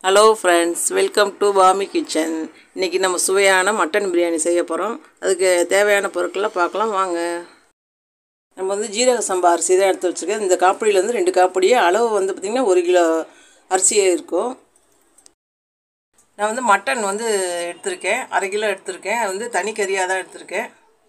hello friends welcome to பாமி kitchen இன்றைக்கி நம்ம சுவையான மட்டன் பிரியாணி செய்ய போகிறோம் அதுக்கு தேவையான பொருட்கள்லாம் பார்க்கலாம் வாங்க நம்ம வந்து ஜீரக சம்பா அரிசி தான் எடுத்து வச்சுருக்கேன் இந்த காப்படியில் வந்து ரெண்டு காப்படியே அளவு வந்து பார்த்திங்கன்னா ஒரு கிலோ அரிசியே இருக்கும் நான் வந்து மட்டன் வந்து எடுத்திருக்கேன் அரை கிலோ எடுத்திருக்கேன் அது வந்து தனி கறியாக தான் எடுத்திருக்கேன்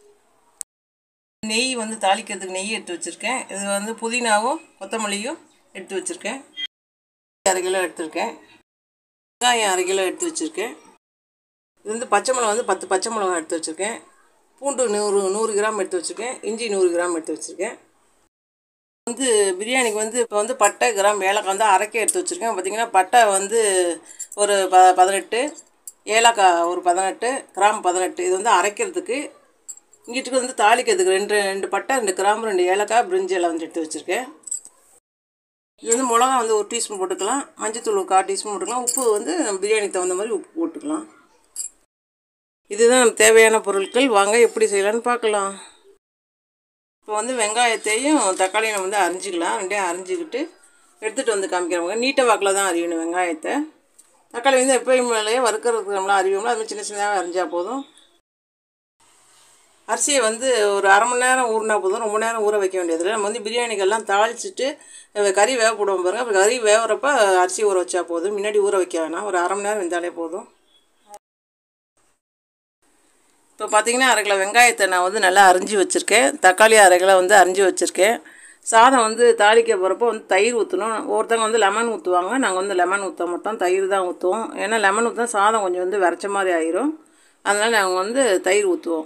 நெய் வந்து தாளிக்கிறதுக்கு நெய் எடுத்து வச்சுருக்கேன் இது வந்து புதினாவும் கொத்தமல்லியும் எடுத்து வச்சுருக்கேன் அரை கிலோ எடுத்திருக்கேன் வெங்காயம் அரை கிலோ எடுத்து வச்சுருக்கேன் இது வந்து பச்சை மிளகா வந்து பத்து பச்சை மிளகா எடுத்து வச்சுருக்கேன் பூண்டு நூறு நூறு கிராம் எடுத்து வச்சுருக்கேன் இஞ்சி நூறு கிராம் எடுத்து வச்சுருக்கேன் வந்து பிரியாணிக்கு வந்து இப்போ வந்து பட்டை கிராம் ஏலக்காய் வந்து அரைக்க எடுத்து வச்சுருக்கேன் பார்த்திங்கன்னா பட்டை வந்து ஒரு ப பதினெட்டு ஏலக்காய் ஒரு பதினெட்டு கிராம் பதினெட்டு இது வந்து அரைக்கிறதுக்கு இங்கிட்டு வந்து தாளிக்கிறதுக்கு ரெண்டு ரெண்டு பட்டை ரெண்டு கிராம் ரெண்டு ஏலக்காய் பிரிஞ்சி எல்லாம் வந்து எடுத்து வச்சுருக்கேன் இது வந்து மிளகா வந்து ஒரு டீஸ்பூன் போட்டுக்கலாம் மஞ்சத்தூள் ஒரு கால் டீஸ்பூன் போட்டுக்கலாம் உப்பு வந்து நம்ம பிரியாணிக்கு தகுந்த மாதிரி உப்பு போட்டுக்கலாம் இதுதான் நமக்கு தேவையான பொருட்கள் வாங்க எப்படி செய்யலான்னு பார்க்கலாம் இப்போ வந்து வெங்காயத்தையும் தக்காளியும் நம்ம வந்து அரிஞ்சிக்கலாம் ரெண்டையும் அரிஞ்சிக்கிட்டு எடுத்துகிட்டு வந்து காமிக்கிறவங்க நீட்டை வாக்கில் தான் அறியணும் வெங்காயத்தை தக்காளி வந்து எப்பயும் மேலேயே வறுக்கிறதுக்கு நம்மளாம் அறிவோம்ல அது மாதிரி சின்ன சின்னதாக அரிஞ்சால் போதும் அரிசியை வந்து ஒரு அரை மணி நேரம் ஊறினா போதும் ரொம்ப நேரம் ஊற வைக்க வேண்டியதில்லை நம்ம வந்து பிரியாணிக்கெல்லாம் தாளிச்சிட்டு அஹ் கறி வேக போடுவோம் பாருங்கள் அப்புறம் கறி வேகிறப்ப அரிசி ஊற வச்சா போதும் முன்னாடி ஊற வைக்க வேணாம் ஒரு அரை மணி நேரம் வெந்தாலே போதும் இப்போ பார்த்தீங்கன்னா அரை கிலோ வெங்காயத்தை நான் வந்து நல்லா அரிஞ்சு வச்சுருக்கேன் தக்காளி அரை கிலோ வந்து அரிஞ்சு வச்சுருக்கேன் சாதம் வந்து தாளிக்க போகிறப்போ வந்து தயிர் ஊற்றணும் ஒருத்தவங்க வந்து லெமன் ஊற்றுவாங்க நாங்கள் வந்து லெமன் ஊற்ற மாட்டோம் தயிர் தான் ஊற்றுவோம் ஏன்னா லெமன் ஊற்றினா சாதம் கொஞ்சம் வந்து விரைச்ச மாதிரி ஆயிரும் அதனால் நாங்கள் வந்து தயிர் ஊற்றுவோம்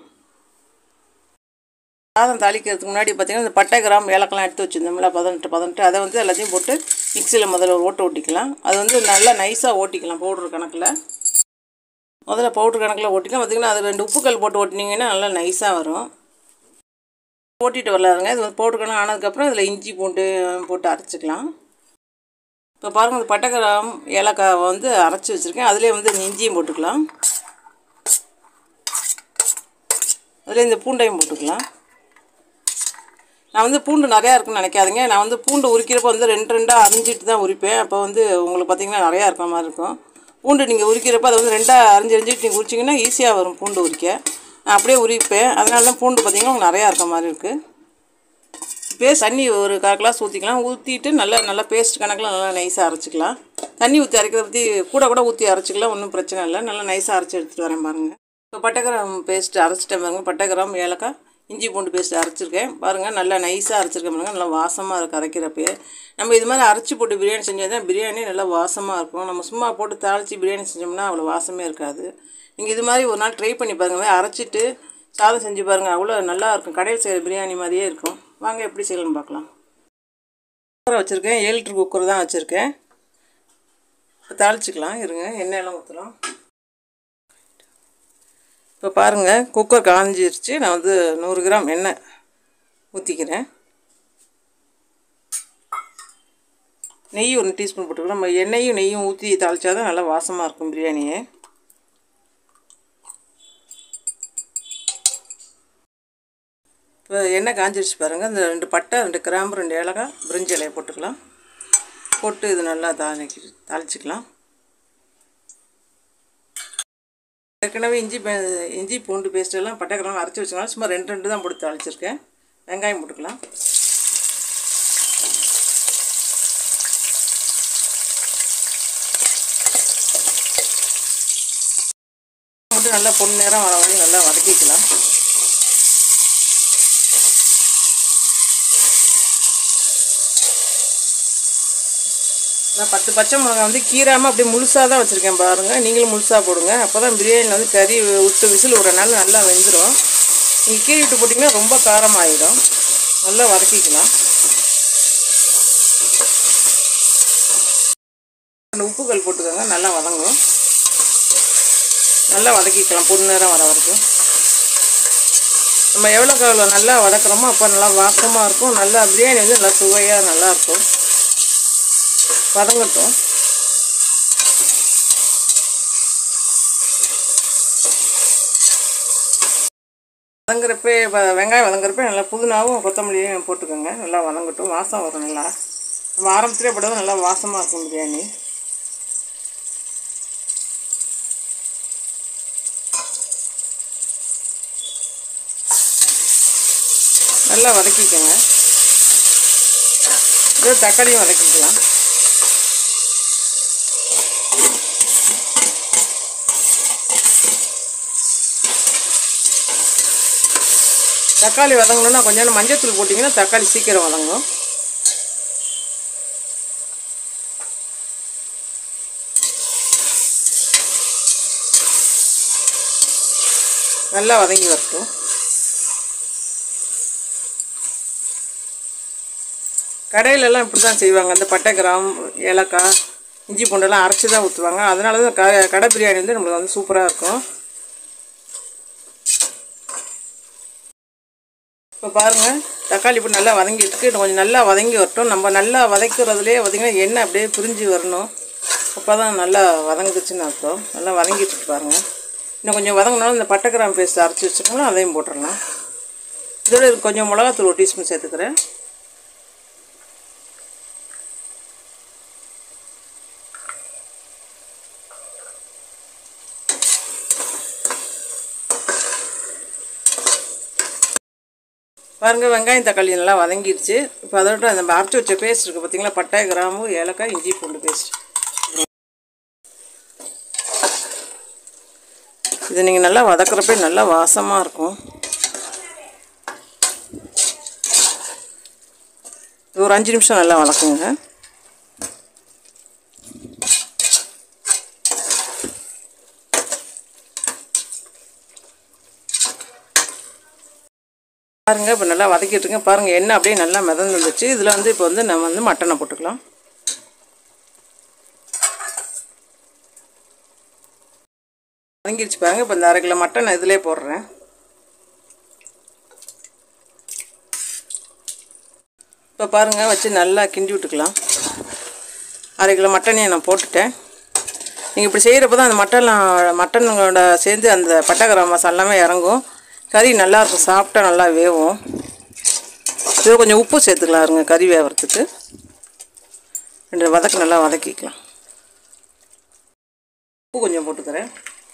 சாதம் தாளிக்கிறதுக்கு முன்னாடி பார்த்திங்கன்னா இந்த பட்டை கிராம் ஏலக்கெல்லாம் எடுத்து வச்சுருந்தோம்ல பதினெட்டு பதினெட்டு அதை வந்து எல்லாத்தையும் போட்டு மிக்சியில் முதல்ல ஒரு ஓட்ட ஓட்டிக்கலாம் அது வந்து நல்லா நைஸாக ஓட்டிக்கலாம் பவுட்ரு கணக்கில் முதல்ல பவுட்ரு கணக்கில் ஓட்டிக்கலாம் பார்த்திங்கன்னா அது ரெண்டு உப்புக்கல் போட்டு ஓட்டினீங்கன்னா நல்லா நைஸாக வரும் ஓட்டிட்டு வரலாருங்க இது வந்து பவுட்ரு கணக்கு ஆனதுக்கப்புறம் இதில் இஞ்சி பூண்டு போட்டு அரைச்சிக்கலாம் இப்போ பாருங்கள் இந்த பட்டை கிராம் ஏலக்காய் வந்து அரைச்சி வச்சுருக்கேன் அதிலே வந்து இந்த இஞ்சியும் போட்டுக்கலாம் அதில் இந்த பூண்டையும் போட்டுக்கலாம் நான் வந்து பூண்டு நிறையா இருக்குன்னு நினைக்காதீங்க நான் வந்து பூண்டு உரிக்கிறப்போ வந்து ரெண்டு ரெண்டாக அரிஞ்சிட்டு தான் உரிப்பேன் அப்போ வந்து உங்களுக்கு பார்த்திங்கன்னா நிறையா இருக்கிற மாதிரி இருக்கும் பூண்டு நீங்கள் உரிக்கிறப்ப அதை வந்து ரெண்டாக அரிஞ்சு அரிஞ்சிட்டு நீங்கள் உரிச்சிங்கன்னா ஈஸியாக வரும் பூண்டு உரிக்க நான் அப்படியே உரிப்பேன் அதனால தான் பூண்டு பார்த்திங்கன்னா உங்களுக்கு நிறையா இருக்க மாதிரி இருக்குது பேஸ்ட் தண்ணி ஒரு கால் கிளாஸ் ஊற்றிக்கலாம் ஊற்றிட்டு நல்லா நல்லா பேஸ்ட் கணக்கில் நல்லா நைஸாக அரைச்சிக்கலாம் தண்ணி ஊற்றி அரைக்கிறத பற்றி கூட கூட ஊற்றி அரைச்சிக்கலாம் ஒன்றும் பிரச்சனை இல்லை நல்லா நைஸாக அரைச்சி எடுத்துகிட்டு வரேன் பாருங்கள் இப்போ பட்டைக்கிராம் பேஸ்ட் அரைச்சிட்டேன் பாருங்கள் பட்டைக்கிராம் ஏலக்காய் இஞ்சி பூண்டு பேஸ்ட் அரைச்சிருக்கேன் பாருங்கள் நல்லா நைஸாக அரைச்சிருக்கேன் பாருங்கள் நல்லா வாசமாக இருக்குது அரைக்கிறப்பயே நம்ம இது மாதிரி அரைச்சி போட்டு பிரியாணி செஞ்சால் தான் பிரியாணி நல்லா வாசமாக இருக்கும் நம்ம சும்மா போட்டு தாளித்து பிரியாணி செஞ்சோம்னா அவ்வளோ வாசமே இருக்காது நீங்கள் இது மாதிரி ஒரு நாள் ட்ரை பண்ணி பாருங்கள் அரைச்சிட்டு சாதம் செஞ்சு பாருங்கள் அவ்வளோ நல்லா இருக்கும் கடையில் செய்கிற பிரியாணி மாதிரியே இருக்கும் வாங்க எப்படி செய்யலாம்னு பார்க்கலாம் குக்கரை வச்சுருக்கேன் ஏழு லிட்டர் குக்கர் தான் வச்சுருக்கேன் இப்போ தாளிச்சிக்கலாம் இருங்க எண்ணெயெல்லாம் ஊற்றலாம் இப்போ பாருங்கள் குக்கர் காஞ்சிருச்சு நான் வந்து நூறு கிராம் எண்ணெய் ஊற்றிக்கிறேன் நெய் ஒன்று டீஸ்பூன் போட்டுக்கலாம் நம்ம எண்ணெயும் நெய்யும் ஊற்றி தாளித்தா தான் நல்லா வாசமாக இருக்கும் பிரியாணியே இப்போ எண்ணெய் காஞ்சிருச்சு பாருங்கள் இந்த ரெண்டு பட்டை ரெண்டு கிராம்பு ரெண்டு ஏலக்காய் பிரிஞ்சி இலையை போட்டுக்கலாம் போட்டு இது நல்லா தாளிக்கி தாளிச்சிக்கலாம் ஏற்கனவே இஞ்சி பே இஞ்சி பூண்டு பேஸ்ட் எல்லாம் பட்டை கிராம் அரைச்சி வச்சுக்கலாம் சும்மா ரெண்டு ரெண்டு தான் போட்டு தாளிச்சிருக்கேன் வெங்காயம் போட்டுக்கலாம் போட்டு நல்லா பொண்ணு நேரம் வர வரையும் நல்லா வதக்கிக்கலாம் நான் பத்து பச்சை மிளகா வந்து கீராமல் அப்படியே முழுசாக தான் வச்சுருக்கேன் பாருங்கள் நீங்களும் முழுசாக போடுங்க அப்போ தான் பிரியாணியில் வந்து கறி விட்டு விசில் விட்றனால நல்லா வெந்துடும் நீங்கள் கீரி விட்டு போட்டிங்கன்னா ரொம்ப காரமாகிடும் நல்லா வதக்கிக்கலாம் ரெண்டு உப்புகள் போட்டுக்கோங்க நல்லா வதங்கும் நல்லா வதக்கிக்கலாம் பொண்ணு நேரம் வர வரைக்கும் நம்ம எவ்வளோ எவ்வளோ நல்லா வதக்குறோமோ அப்போ நல்லா வாசமாக இருக்கும் நல்லா பிரியாணி வந்து நல்லா சுவையாக நல்லாயிருக்கும் வதங்கட்டும் வதங்குறப்ப வெங்காயம் வதங்குறப்ப நல்லா புதினாவும் கொத்தமல்லியும் போட்டுக்கோங்க நல்லா வதங்கட்டும் வாசம் வரும் நல்லா நம்ம ஆரம்பத்திலே போட்டது நல்லா வாசமாக இருக்கும் பிரியாணி நல்லா வதக்கிக்கோங்க இது தக்காளியும் வதக்கிக்கலாம் தக்காளி வதங்கணுன்னா கொஞ்சம் மஞ்சத்தூள் போட்டிங்கன்னா தக்காளி சீக்கிரம் வதங்கும் நல்லா வதங்கி வரட்டும் கடையிலலாம் இப்படி தான் செய்வாங்க அந்த பட்டை கிராம் ஏலக்காய் இஞ்சி பூண்டெல்லாம் அரைச்சி தான் ஊற்றுவாங்க அதனால தான் க கடை பிரியாணி வந்து நம்மளுக்கு வந்து சூப்பராக இருக்கும் இப்போ பாருங்கள் தக்காளி இப்போ நல்லா வதங்கிட்டு இருக்கு இன்னும் கொஞ்சம் நல்லா வதங்கி வரட்டும் நம்ம நல்லா வதக்கிறதுலே பார்த்திங்கன்னா எண்ணெய் அப்படியே பிரிஞ்சு வரணும் அப்போ தான் நல்லா வதங்குச்சுன்னு அர்த்தம் நல்லா வதங்கிட்டு இருக்கு பாருங்கள் இன்னும் கொஞ்சம் வதங்கினாலும் இந்த பட்டை கிராம் பேஸ்ட் அரைச்சி வச்சுருக்கோங்களோ அதையும் போட்டுடலாம் இதோட கொஞ்சம் மிளகாத்தூள் ஒரு டீஸ்பூன் சேர்த்துக்கிறேன் பாருங்கள் வெங்காயம் தக்காளி நல்லா வதங்கிடுச்சு இப்போ அதோட நம்ம அரைச்சி வச்ச பேஸ்ட் இருக்குது பார்த்தீங்களா பட்டை கிராம்பு ஏலக்காய் இஞ்சி பூண்டு பேஸ்ட் இது நீங்கள் நல்லா வதக்குறப்ப நல்லா வாசமாக இருக்கும் இது ஒரு அஞ்சு நிமிஷம் நல்லா வதக்குங்க பாருங்கள் இப்போ நல்லா வதக்கிட்டுருங்க பாருங்கள் எண்ணெய் அப்படியே நல்லா மிதந்து வந்துச்சு இதில் வந்து இப்போ வந்து நம்ம வந்து மட்டனை போட்டுக்கலாம் வதங்கிடுச்சு பாருங்கள் இப்போ இந்த அரை கிலோ மட்டன் இதிலே போடுறேன் இப்போ பாருங்கள் வச்சு நல்லா கிண்டி விட்டுக்கலாம் அரை கிலோ மட்டனையும் நான் போட்டுட்டேன் நீங்கள் இப்படி செய்கிறப்ப தான் அந்த மட்டன்லாம் மட்டனோட சேர்ந்து அந்த பட்டை மசாலா எல்லாமே இறங்கும் கறி நல்லாயிருக்கும் சாப்பிட்டா நல்லா வேகும் இதில் கொஞ்சம் உப்பு சேர்த்துக்கலாம் இருங்க கறி வேகிறதுக்கு ரெண்டு வதக்கு நல்லா வதக்கிக்கலாம் உப்பு கொஞ்சம் போட்டுக்கிறேன்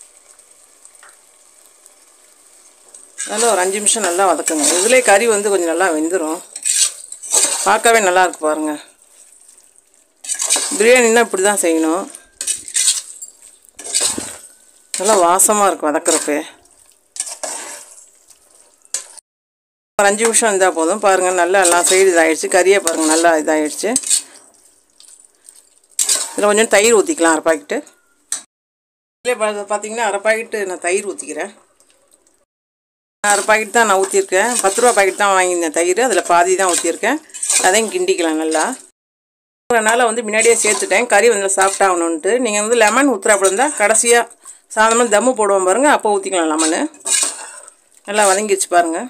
நல்லா ஒரு அஞ்சு நிமிஷம் நல்லா வதக்குங்க இதுலேயே கறி வந்து கொஞ்சம் நல்லா வெந்துடும் பார்க்கவே நல்லா இருக்கு பாருங்கள் பிரியாணின்னா இப்படி தான் செய்யணும் நல்லா வாசமாக இருக்கும் வதக்குறப்பே ஒரு அஞ்சு நிமிஷம் இருந்தால் போதும் பாருங்கள் நல்லா எல்லாம் சைடு இதாகிடுச்சு கறியை பாருங்கள் நல்லா இதாகிடுச்சு இதில் கொஞ்சம் தயிர் ஊற்றிக்கலாம் அரை பாக்கெட்டு இதில் பார்த்தீங்கன்னா அரை பாக்கெட்டு நான் தயிர் ஊற்றிக்கிறேன் அரை பாக்கெட் தான் நான் ஊற்றிருக்கேன் பத்து ரூபா பாக்கெட் தான் வாங்கியிருந்தேன் தயிர் அதில் பாதி தான் ஊற்றிருக்கேன் அதையும் கிண்டிக்கலாம் நல்லா அதனால் வந்து முன்னாடியே சேர்த்துட்டேன் கறி வந்து சாப்பிட்டாகணுன்ட்டு நீங்கள் வந்து லெமன் ஊற்றுறாப்புல இருந்தால் கடைசியாக சாதமாக தம்மு போடுவோம் பாருங்கள் அப்போ ஊற்றிக்கலாம் லெமனு நல்லா வதங்கிடுச்சு பாருங்கள்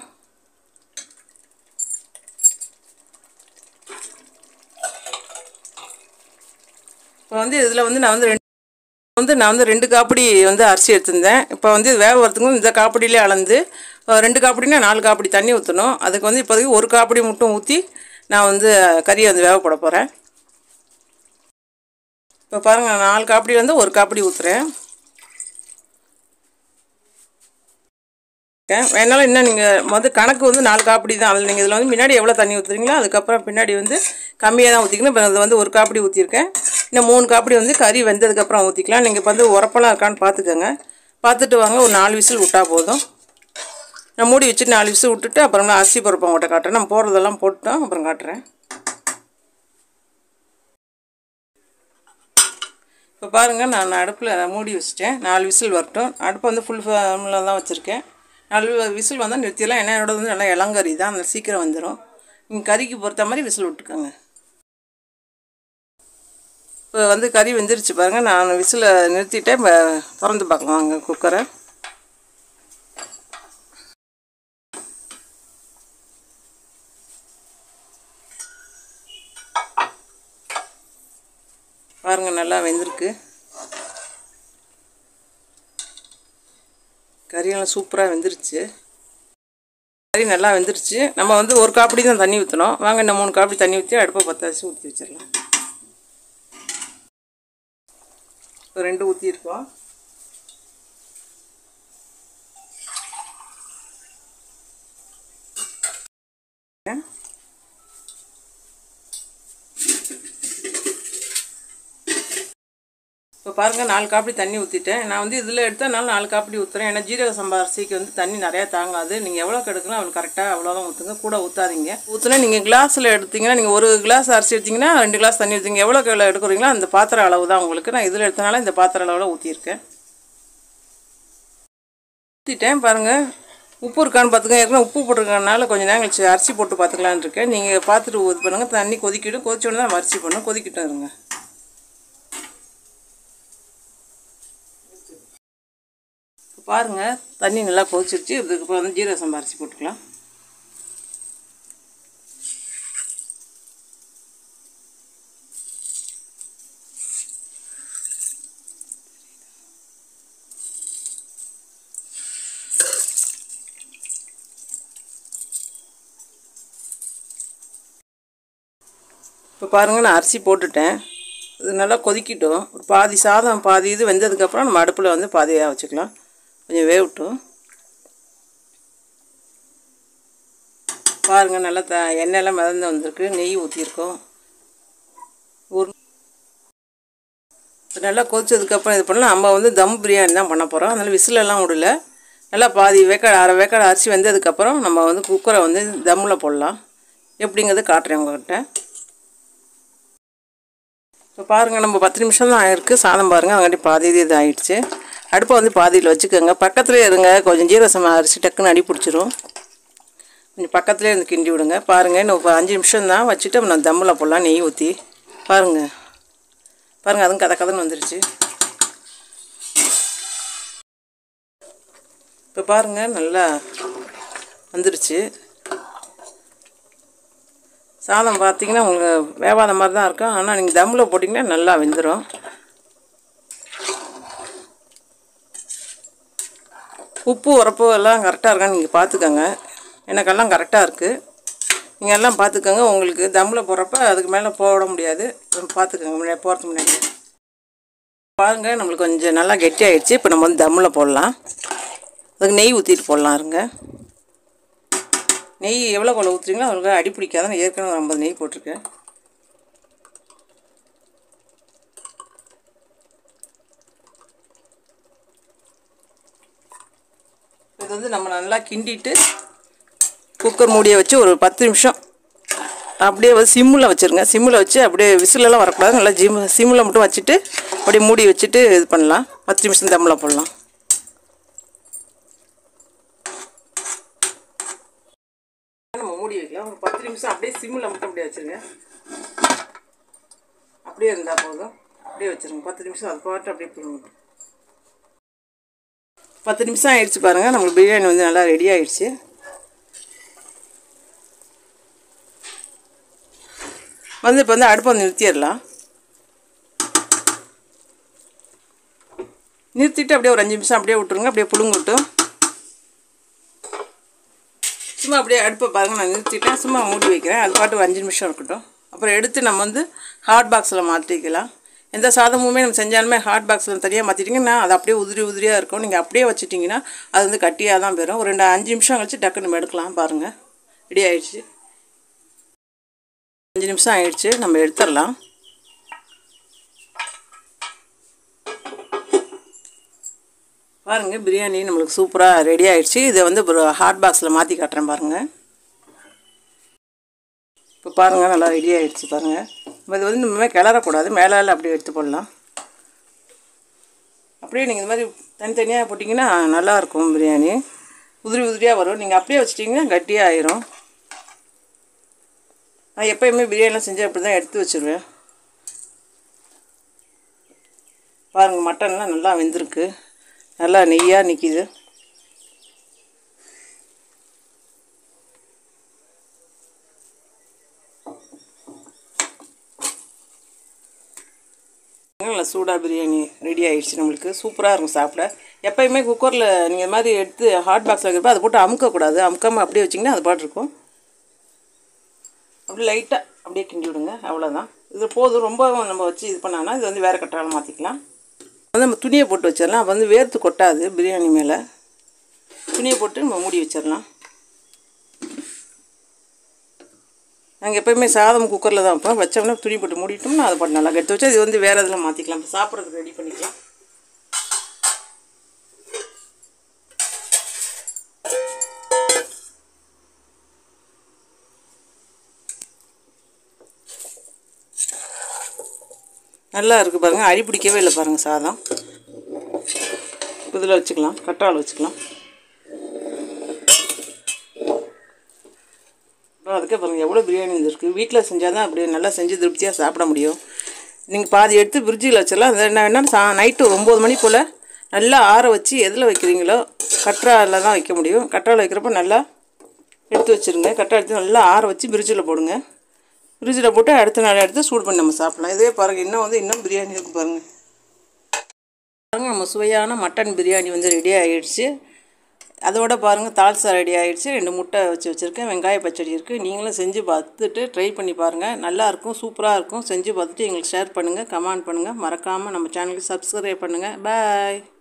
இப்போ வந்து இதில் வந்து நான் வந்து ரெண்டு வந்து நான் வந்து ரெண்டு காப்படி வந்து அரிசி எடுத்திருந்தேன் இப்போ வந்து இது வேக வரத்துக்கும் இந்த காப்படியிலே அளந்து அஹ், ரெண்டு காப்படினா நாலு காப்படி தண்ணி ஊற்றணும் அதுக்கு வந்து இப்போதைக்கு ஒரு காப்படி மட்டும் ஊற்றி நான் வந்து கறியை வந்து வேக போட போகிறேன் இப்போ பாருங்கள் நாலு காப்படி வந்து ஒரு காப்படி ஊற்றுறேன் வேணாலும் இன்னும் நீங்கள் மொதல் கணக்கு வந்து நாலு காப்படி தான் அதில் நீங்கள் இதில் வந்து முன்னாடி எவ்வளோ தண்ணி ஊற்றுறீங்களோ அதுக்கப்புறம் பின்னாடி வந்து கம்மியாக தான் ஊற்றிக்கணும் இப்போ இது வந்து ஒரு காப்படி ஊற்றிருக்கேன் இன்னும் மூணு காப்படி வந்து கறி வெந்ததுக்கப்புறம் ஊற்றிக்கலாம் நீங்கள் இப்போ வந்து உரப்பெல்லாம் இருக்கான்னு பார்த்துக்கோங்க பார்த்துட்டு வாங்க ஒரு நாலு விசில் விட்டால் போதும் நான் மூடி வச்சுட்டு நாலு விசில் விட்டுட்டு அப்புறமா அரிசி பருப்பை உங்கள்கிட்ட காட்டுறேன் நான் போடுறதெல்லாம் போட்டுட்டோம் அப்புறம் காட்டுறேன் இப்போ பாருங்கள் நான் அடுப்பில் மூடி வச்சுட்டேன் நாலு விசில் வரட்டும் அடுப்பை வந்து ஃபுல் ஃப்ளேமில் தான் வச்சுருக்கேன் நாலு விசில் வந்தால் நிறுத்திடலாம் ஏன்னா என்னோட வந்து நல்லா இளங்கறி தான் அந்த சீக்கிரம் வந்துடும் நீங்கள் கறிக்கு பொறுத்த மாதிரி விசில் விட்டுக்கோங்க இப்போ வந்து கறி வெந்துருச்சு பாருங்கள் நான் விசிலை நிறுத்திட்டேன் இப்போ திறந்து பார்க்கலாம் வாங்க குக்கரை பாருங்கள் நல்லா வெந்திருக்கு கறியெல்லாம் சூப்பராக வெந்துருச்சு கறி நல்லா வெந்துருச்சு நம்ம வந்து ஒரு காப்படி தான் தண்ணி ஊற்றணும் வாங்க இந்த மூணு காப்படி தண்ணி ஊற்றி அடுப்பை பற்ற வச்சு ஊற்றி வச்சிடலாம் இப்போ ரெண்டு ஊற்றிருக்கோம் இப்போ பாருங்கள் நாலு காப்பி தண்ணி ஊற்றிட்டேன் நான் வந்து இதில் எடுத்தனால நாலு காப்பி ஊற்றுறேன் ஏன்னா ஜீரக சம்பா அரிசிக்கு வந்து தண்ணி நிறையா தாங்காது நீங்கள் எவ்வளோ எடுக்கலாம் அவ்வளோ கரெக்டாக அவ்வளோதான் ஊற்றுங்க கூட ஊற்றாதீங்க ஊற்றுனா நீங்கள் கிளாஸில் எடுத்தீங்கன்னா நீங்கள் ஒரு கிளாஸ் அரிசி எடுத்தீங்கன்னா ரெண்டு கிளாஸ் தண்ணி ஊற்றிங்க எவ்வளோ எவ்வளோ எடுக்கிறீங்களோ அந்த பாத்திர அளவு தான் உங்களுக்கு நான் இதில் எடுத்தனால இந்த பாத்திர அளவில் ஊற்றிருக்கேன் ஊற்றிட்டேன் பாருங்கள் உப்பு இருக்கான்னு பார்த்துக்கங்க ஏற்கனவே உப்பு போட்டிருக்கனால கொஞ்சம் நேரம் கழிச்சு அரிசி போட்டு பார்த்துக்கலான்னு இருக்கேன் நீங்கள் பார்த்துட்டு இது பண்ணுங்கள் தண்ணி கொதிக்கிடும் கொதிச்சோடனே தான் நம்ம அரிசி பண்ணணும் கொதிக்கிட்டும் இருங்க பாருங்கள் தண்ணி நல்லா கொதிச்சிருச்சு இதுக்கு வந்து ஜீரக சம்பா அரிசி போட்டுக்கலாம் இப்போ பாருங்கள் நான் அரிசி போட்டுட்டேன் இது நல்லா கொதிக்கிட்டோம் ஒரு பாதி சாதம் பாதி இது வெந்ததுக்கப்புறம் நம்ம அடுப்பில் வந்து பாதியாக வச்சுக்கலாம் கொஞ்சம் வேகட்டும் பாருங்கள் நல்லா த எண்ணெயெல்லாம் மிதந்து வந்திருக்கு நெய் ஊற்றிருக்கோம் ஒரு நல்லா கொதிச்சதுக்கப்புறம் இது பண்ணலாம் நம்ம வந்து தம் பிரியாணி தான் பண்ண போகிறோம் அதனால் விசிலெல்லாம் விடல நல்லா பாதி வேக்காடு அரை வேக்காடு அரிசி வெந்ததுக்கப்புறம் நம்ம வந்து குக்கரை வந்து தம்மில் போடலாம் எப்படிங்கிறது காட்டுறேன் உங்கள்கிட்ட இப்போ பாருங்கள் நம்ம பத்து நிமிஷம் தான் ஆயிருக்கு சாதம் பாருங்கள் அதுக்காண்டி பாதி இது இது ஆயிடுச்சு அடுப்பை வந்து பாதியில் வச்சுக்கோங்க பக்கத்துலேயே இருங்க கொஞ்சம் ஜீரசம் அரிசி டக்குன்னு அடி பிடிச்சிரும் கொஞ்சம் பக்கத்துலேயே இருந்து கிண்டி விடுங்க பாருங்கள் இன்னும் இப்போ அஞ்சு நிமிஷம் தான் வச்சுட்டு நம்ம தம்மில் போடலாம் நெய் ஊற்றி பாருங்கள் பாருங்கள் அதுவும் கதை கதைன்னு வந்துருச்சு இப்போ பாருங்கள் நல்லா வந்துருச்சு சாதம் பார்த்தீங்கன்னா உங்களுக்கு வேவாத மாதிரி தான் இருக்கும் ஆனால் நீங்கள் தம்மில் போட்டிங்கன்னா நல்லா வெந்துடும் உப்பு உரப்பு எல்லாம் கரெக்டாக இருக்கான்னு நீங்கள் பார்த்துக்கோங்க எனக்கெல்லாம் கரெக்டாக இருக்குது நீங்கள் எல்லாம் பார்த்துக்கோங்க உங்களுக்கு தம்மில் போடுறப்ப அதுக்கு மேலே போட முடியாது பார்த்துக்கோங்க முன்னாடி போகிறதுக்கு முன்னாடி பாருங்கள் நம்மளுக்கு கொஞ்சம் நல்லா கெட்டி ஆயிடுச்சு இப்போ நம்ம வந்து தம்மில் போடலாம் அதுக்கு நெய் ஊற்றிட்டு போடலாம் இருங்க நெய் எவ்வளோ கொண்டு ஊற்றுறீங்களோ அவங்களுக்கு அடி பிடிக்காத நான் ஏற்கனவே ஒரு ஐம்பது நெய் போட்டிருக்கேன் இது வந்து நம்ம நல்லா கிண்டிட்டு குக்கர் மூடியை வச்சு ஒரு பத்து நிமிஷம் அப்படியே வந்து சிம்மில் வச்சுருங்க சிம்மில் வச்சு அப்படியே விசிலெல்லாம் வரக்கூடாது நல்லா ஜிம் சிம்மில் மட்டும் வச்சுட்டு அப்படியே மூடி வச்சுட்டு இது பண்ணலாம் பத்து நிமிஷம் தம்மில் போடலாம் நம்ம மூடி வைக்கலாம் ஒரு பத்து நிமிஷம் அப்படியே சிம்மில் மட்டும் அப்படியே வச்சுருங்க அப்படியே இருந்தால் போதும் அப்படியே வச்சுருங்க பத்து நிமிஷம் அது பாட்டு அப்படியே போடுங்க பத்து நிமிஷம் ஆயிடுச்சு பாருங்கள் நம்மளுக்கு பிரியாணி வந்து நல்லா ரெடி ஆயிடுச்சு வந்து இப்போ வந்து அடுப்பை வந்து நிறுத்திடலாம் நிறுத்திட்டு அப்படியே ஒரு அஞ்சு நிமிஷம் அப்படியே விட்டுருங்க அப்படியே புழுங்கட்டும் சும்மா அப்படியே அடுப்பை பாருங்கள் நான் நிறுத்திட்டேன் சும்மா மூடி வைக்கிறேன் அது பாட்டு ஒரு அஞ்சு நிமிஷம் இருக்கட்டும் அப்புறம் எடுத்து நம்ம வந்து ஹாட் பாக்ஸில் மாற்றிக்கலாம் எந்த சாதமுமே நம்ம செஞ்சாலுமே ஹாட் பாக்ஸில் தனியாக மாற்றிட்டிங்கன்னா அது அப்படியே உதிரி உதிரியாக இருக்கும் நீங்கள் அப்படியே வச்சுட்டிங்கன்னா அது வந்து கட்டியாக தான் போயிடும் ஒரு ரெண்டு அஞ்சு நிமிஷம் கழிச்சு டக்கு நம்ம எடுக்கலாம் பாருங்கள் ரெடி ஆயிடுச்சு அஞ்சு நிமிஷம் ஆயிடுச்சு நம்ம எடுத்துடலாம் பாருங்கள் பிரியாணி நம்மளுக்கு சூப்பராக ரெடி ஆயிடுச்சு இதை வந்து ஒரு ஹாட் பாக்ஸில் மாற்றி காட்டுறேன் பாருங்கள் இப்போ பாருங்கள் நல்லா ரெடி ஆயிடுச்சு பாருங்கள் நம்ம இது வந்து இனிமேல் கிளறக்கூடாது மேலே அப்படியே எடுத்து போடலாம் அப்படியே நீங்கள் இந்த மாதிரி தனித்தனியாக போட்டிங்கன்னா நல்லாயிருக்கும் பிரியாணி உதிரி உதிரியாக வரும் நீங்கள் அப்படியே வச்சிட்டிங்கன்னா கட்டியாக ஆயிரும் நான் எப்போயுமே பிரியாணிலாம் செஞ்சு அப்படி தான் எடுத்து வச்சுருவேன் பாருங்கள் மட்டன்லாம் நல்லா வெந்திருக்கு நல்லா நெய்யாக நிற்கிது நல்லா சூடாக பிரியாணி ரெடி ஆயிடுச்சு நம்மளுக்கு சூப்பராக இருக்கும் சாப்பிட எப்போயுமே குக்கரில் நீங்கள் இது மாதிரி எடுத்து ஹாட் பாக்ஸில் வைக்கிறப்ப அதை போட்டு அமுக்கக்கூடாது அமுக்காமல் அப்படியே வச்சிங்கன்னா அது பாட்டு இருக்கும் அப்படியே லைட்டாக அப்படியே கிண்டி விடுங்க அவ்வளோதான் இது போதும் ரொம்ப நம்ம வச்சு இது பண்ணாங்கன்னா இது வந்து வேறு கட்டாலும் மாற்றிக்கலாம் வந்து நம்ம துணியை போட்டு வச்சிடலாம் அப்போ வந்து வேர்த்து கொட்டாது பிரியாணி மேலே துணியை போட்டு நம்ம மூடி வச்சிடலாம் நாங்கள் எப்போயுமே சாதம் குக்கரில் தான் வைப்போம் வச்சோம்னா துணி போட்டு மூடிட்டோம்னா அதை போட்டு நல்லா எடுத்து வச்சு இது வந்து வேறு இதில் மாற்றிக்கலாம் இப்போ சாப்பிட்றதுக்கு ரெடி பண்ணிக்கலாம் நல்லா இருக்குது பாருங்கள் அடி பிடிக்கவே இல்லை பாருங்கள் சாதம் இதில் வச்சுக்கலாம் கட்டால் வச்சுக்கலாம் அப்புறம் அதுக்கே பாருங்கள் எவ்வளோ பிரியாணி இருக்குது வீட்டில் செஞ்சால் தான் அப்படி நல்லா செஞ்சு திருப்தியாக சாப்பிட முடியும் நீங்கள் பாதி எடுத்து ஃப்ரிட்ஜில் வச்சிடலாம் அது என்ன வேணால் சா நைட்டு ஒம்பது மணி போல் நல்லா ஆற வச்சு எதில் வைக்கிறீங்களோ கற்றாவில் தான் வைக்க முடியும் கற்றாவில் வைக்கிறப்ப நல்லா எடுத்து வச்சுருங்க கற்றாழை எடுத்து நல்லா ஆற வச்சு ஃப்ரிட்ஜில் போடுங்க ஃப்ரிட்ஜில் போட்டு அடுத்த நாள் எடுத்து சூடு பண்ணி நம்ம சாப்பிடலாம் இதே பாருங்கள் இன்னும் வந்து இன்னும் பிரியாணி இருக்குது பாருங்கள் பாருங்க நம்ம சுவையான மட்டன் பிரியாணி வந்து ரெடி ஆகிடுச்சு அதோட பாருங்கள் தால்சா ரெடி ஆகிடுச்சு ரெண்டு முட்டை வச்சு வச்சுருக்கேன் வெங்காய பச்சடி இருக்குது நீங்களும் செஞ்சு பார்த்துட்டு ட்ரை பண்ணி பாருங்கள் நல்லாயிருக்கும் சூப்பராக இருக்கும் செஞ்சு பார்த்துட்டு எங்களுக்கு ஷேர் பண்ணுங்கள் கமெண்ட் பண்ணுங்கள் மறக்காமல் நம்ம சேனலுக்கு சப்ஸ்கிரைப் பண்ணுங்கள் பாய்